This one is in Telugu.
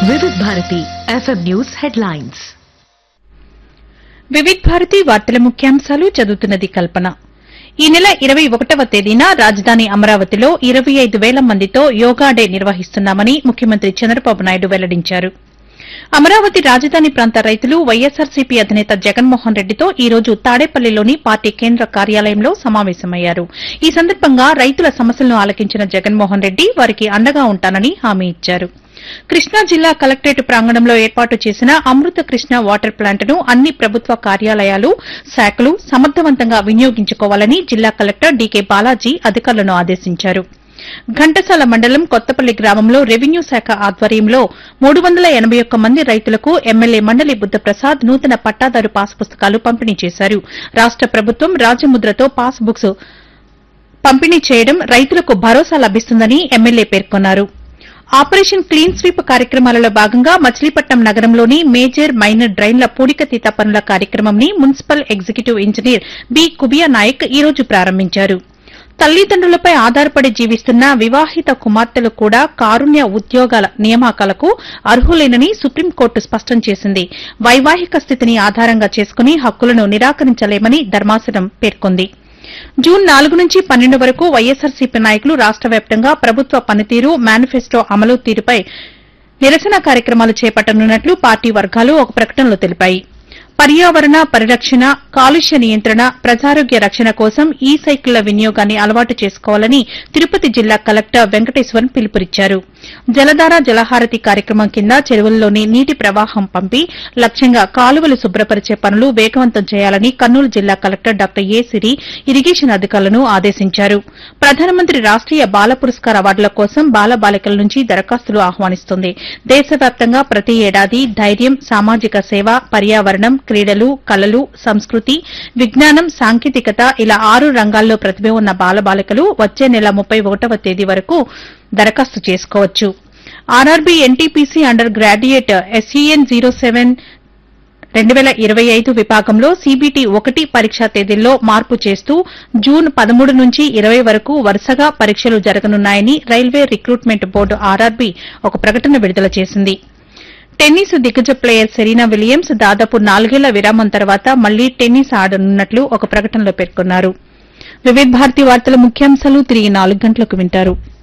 వివిధ Bharati FM news headlines Vividh Bharati వార్తల ముఖ్యాంశాలు చదువుతున్నది కల్పన ఈ నెల ఇరవై ఒకటవ తేదీన రాజధాని అమరావతిలో ఇరవై ఐదు వేల మందితో యోగా డే నిర్వహిస్తున్నామని ముఖ్యమంత్రి చంద్రబాబు నాయుడు వెల్లడించారు అమరావతి రాజధాని ప్రాంత రైతులు వైఎస్సార్సీపీ అధినేత జగన్మోహన్ రెడ్డితో ఈ రోజు తాడేపల్లిలోని పార్టీ కేంద్ర కార్యాలయంలో సమావేశమయ్యారు ఈ సందర్భంగా రైతుల సమస్యలను ఆలకించిన జగన్మోహన్ రెడ్డి వారికి అండగా ఉంటానని హామీ ఇచ్చారు కృష్ణా జిల్లా కలెక్టరేట్ ప్రాంగణంలో ఏర్పాటు చేసిన అమృత కృష్ణ వాటర్ ప్లాంట్ను అన్ని ప్రభుత్వ కార్యాలయాలు శాఖలు సమర్థవంతంగా వినియోగించుకోవాలని జిల్లా కలెక్టర్ డీకే బాలాజీ అధికారులను ఆదేశించారు ఘంటసాల మండలం కొత్తపల్లి గ్రామంలో రెవెన్యూ శాఖ ఆధ్వర్యంలో మూడు వందల ఎనబై ఒక్క మంది రైతులకు ఎమ్మెల్యే మండలి బుద్దప్రసాద్ నూతన పట్టాదారు పాస్ పుస్తకాలు పంపిణీ చేశారు రాష్ట ప్రభుత్వం రాజముద్రతో పాస్ బుక్స్ పంపిణీ చేయడం రైతులకు భరోసా లభిస్తుందని ఎమ్మెల్యే పేర్కొన్నారు ఆపరేషన్ క్లీన్ స్వీప్ కార్యక్రమాలలో భాగంగా మచిలీపట్నం నగరంలోని మేజర్ మైనర్ డ్రైన్ల పూడికతీత పనుల కార్యక్రమంని municipal executive engineer B Kubiya Nayak ఈ రోజు ప్రారంభించారు తల్లిదండ్రులపై ఆధారపడి జీవిస్తున్న వివాహిత కుమార్తెలు కూడా కారుణ్య ఉద్యోగాల నియామకాలకు అర్హులేనని సుప్రీంకోర్టు స్పష్టం చేసింది వైవాహిక స్థితిని ఆధారంగా చేసుకుని హక్కులను నిరాకరించలేమని ధర్మాసనం పేర్కొంది జూన్ నాలుగు నుంచి పన్నెండు వరకు వైఎస్సార్సీపీ నాయకులు రాష్ట వ్యాప్తంగా ప్రభుత్వ పనితీరు మేనిఫెస్టో అమలు తీరుపై నిరసన కార్యక్రమాలు చేపట్టనున్నట్లు పార్టీ వర్గాలు ఒక ప్రకటనలో తెలిపాయి పర్యావరణ పరిరక్షణ కాలుష్య నియంత్రణ ప్రజారోగ్య రక్షణ కోసం ఈ సైకిళ్ల వినియోగాన్ని అలవాటు చేసుకోవాలని తిరుపతి జిల్లా కలెక్టర్ వెంకటేశ్వరన్ పిలుపునిచ్చారు జలధార జలహారతి కార్యక్రమం కింద చెరువుల్లోని నీటి ప్రవాహం పంపి లక్ష్యంగా కాలువలు శుభ్రపరిచే పనులు వేగవంతం చేయాలని కర్నూలు జిల్లా collector doctor A Siri irrigation అధికారులను ఆదేశించారు ప్రధానమంత్రి రాష్టీయ బాల పురస్కార్ అవార్డుల కోసం బాలబాలికల నుంచి దరఖాస్తులు ఆహ్వానిస్తుంది దేశవ్యాప్తంగా ప్రతి ఏడాది ధైర్యం సామాజిక సేవ పర్యావరణం క్రీడలు కళలు సంస్కృతి విజ్ఞానం సాంకేతికత ఇలా ఆరు రంగాల్లో ప్రతిభ ఉన్న బాలబాలికలు వచ్చే నెల ముప్పై ఒకటవ తేదీ వరకు దరఖాస్తు చేసుకోవచ్చు RRB NTPC under graduate SEN zero seven రెండు వేల ఇరవై ఐదు విభాగంలో సీబీటీ ఒకటి పరీక్షా తేదీల్లో మార్పు చేస్తూ జూన్ పదమూడు నుంచి ఇరవై వరకు వరుసగా పరీక్షలు జరగనున్నాయని రైల్వే రిక్రూట్మెంట్ బోర్డు ఆర్ఆర్బీ ఒక ప్రకటన విడుదల చేసింది టెన్నిస్ దిగ్గజ ప్లేయర్ సెరీనా విలియమ్స్ దాదాపు నాలుగేళ్ల విరామం తర్వాత మళ్లీ టెన్నిస్ ఆడనున్నట్లు ఒక ప్రకటనలో పేర్కొన్నారు వివిధ భారతి వార్తల ముఖ్యాంశాలు తిరిగి నాలుగు గంటలకు వింటారు